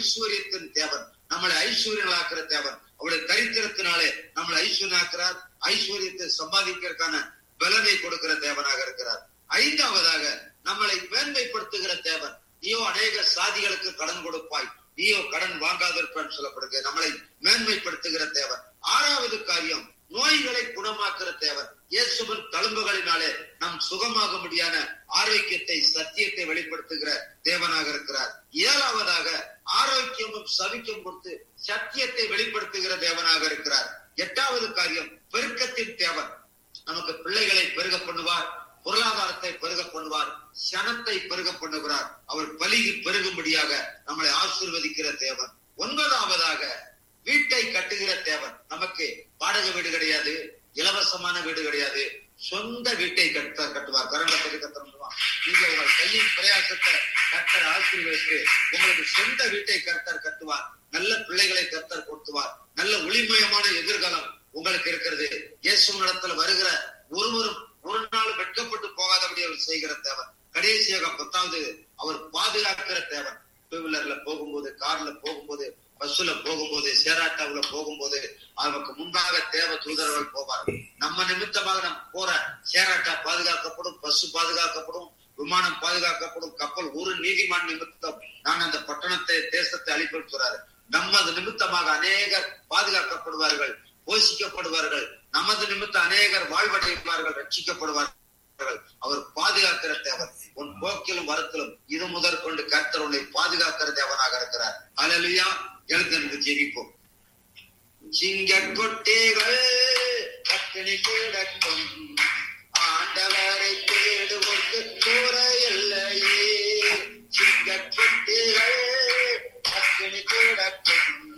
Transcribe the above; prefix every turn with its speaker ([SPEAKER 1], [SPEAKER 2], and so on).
[SPEAKER 1] ஐஸ்வர்யத்தின் தேவன் நம்மளை ஐஸ்வர்யங்களாக்குற தேவன் அவருடைய தரித்திரத்தினாலே நம்மளை ஐஸ்வர்யாக்குறார் ஐஸ்வர்யத்தை சம்பாதிக்கிறதுக்கான பலனை கொடுக்கிற தேவனாக இருக்கிறார் ஐந்தாவதாக நம்மளை மேன்மைப்படுத்துகிற தேவன் நீயோ அநேக சாதிகளுக்கு கடன் கொடுப்பாய் நீயோ கடன் வாங்காதிருப்பான்னு சொல்லப்படுகிறது நம்மளை மேன்மைப்படுத்துகிற தேவன் ஆறாவது காரியம் நோய்களை குணமாக்குற தேவன் இயேசுவின் தழும்புகளினாலே நம் சுகமாக முடியான ஆரோக்கியத்தை சத்தியத்தை வெளிப்படுத்துகிற தேவனாக இருக்கிறார் ஏழாவதாக ஆரோக்கியமும் சவிக்கும் கொடுத்து சத்தியத்தை வெளிப்படுத்துகிற தேவனாக இருக்கிறார் எட்டாவது காரியம் பெருக்கத்தின் தேவன் நமக்கு பிள்ளைகளை பெருக பண்ணுவார் பொருளாதாரத்தை பெருக பண்ணுவார் சனத்தை பெருக பண்ணுகிறார் அவர் பலிகி பெருகும்படியாக நம்மளை ஆசீர்வதிக்கிற தேவன் ஒன்பதாவதாக வீட்டை கட்டுகிற தேவன் நமக்கு வாடகை வீடு கிடையாது இலவசமான வீடு கிடையாது சொந்த வீட்டை கட்ட கட்டுவார் கரண்ட பற்றி கத்தருவான் நீங்க உங்கள் கையின் பிரயாசத்தை கத்தர் ஆசீர்வதித்து உங்களுக்கு சொந்த வீட்டை கர்த்தர் கட்டுவார் நல்ல பிள்ளைகளை கர்த்தர் கொடுத்துவார் நல்ல ஒளிமயமான எதிர்காலம் உங்களுக்கு இருக்கிறது இயேசு நடத்துல வருகிற ஒருவரும் ஒரு நாள் வெட்கப்பட்டு போகாதபடி அவர் செய்கிற தேவன் கடைசியாக பத்தாவது அவர் பாதுகாக்கிற தேவன் டூ வீலர்ல போகும்போது கார்ல போகும்போது பஸ்ல போகும்போது சேராட்டாவுல போகும்போது அவருக்கு முன்பாக தேவ தூதர்கள் போவார் நம்ம நிமித்தமாக நம்ம போற சேராட்டா பாதுகாக்கப்படும் பஸ் பாதுகாக்கப்படும் விமானம் பாதுகாக்கப்படும் கப்பல் ஒரு நீதிமான் நிமித்தம் நான் அந்த பட்டணத்தை தேசத்தை அழிப்படுத்துறாரு நமது நிமித்தமாக அநேகர் பாதுகாக்கப்படுவார்கள் போஷிக்கப்படுவார்கள் நமது நிமித்தம் அநேகர் வாழ்வடைவார்கள் ரட்சிக்கப்படுவார்கள் அவர் பாதுகாக்கிற தேவன் உன் போக்கிலும் வரத்திலும் இது முதற் கொண்டு கர்த்தர் உன்னை பாதுகாக்கிற தேவனாக இருக்கிறார் அலலுயா எழுந்து ஜெபிப்போம் சிங்க கொட்டைகள் கட்டணி கிடக்கும் ஆண்டவரை தேடுவோர்க்கு கூற இல்லையே சிங்க கொட்டைகள் கட்டணி கிடக்கும்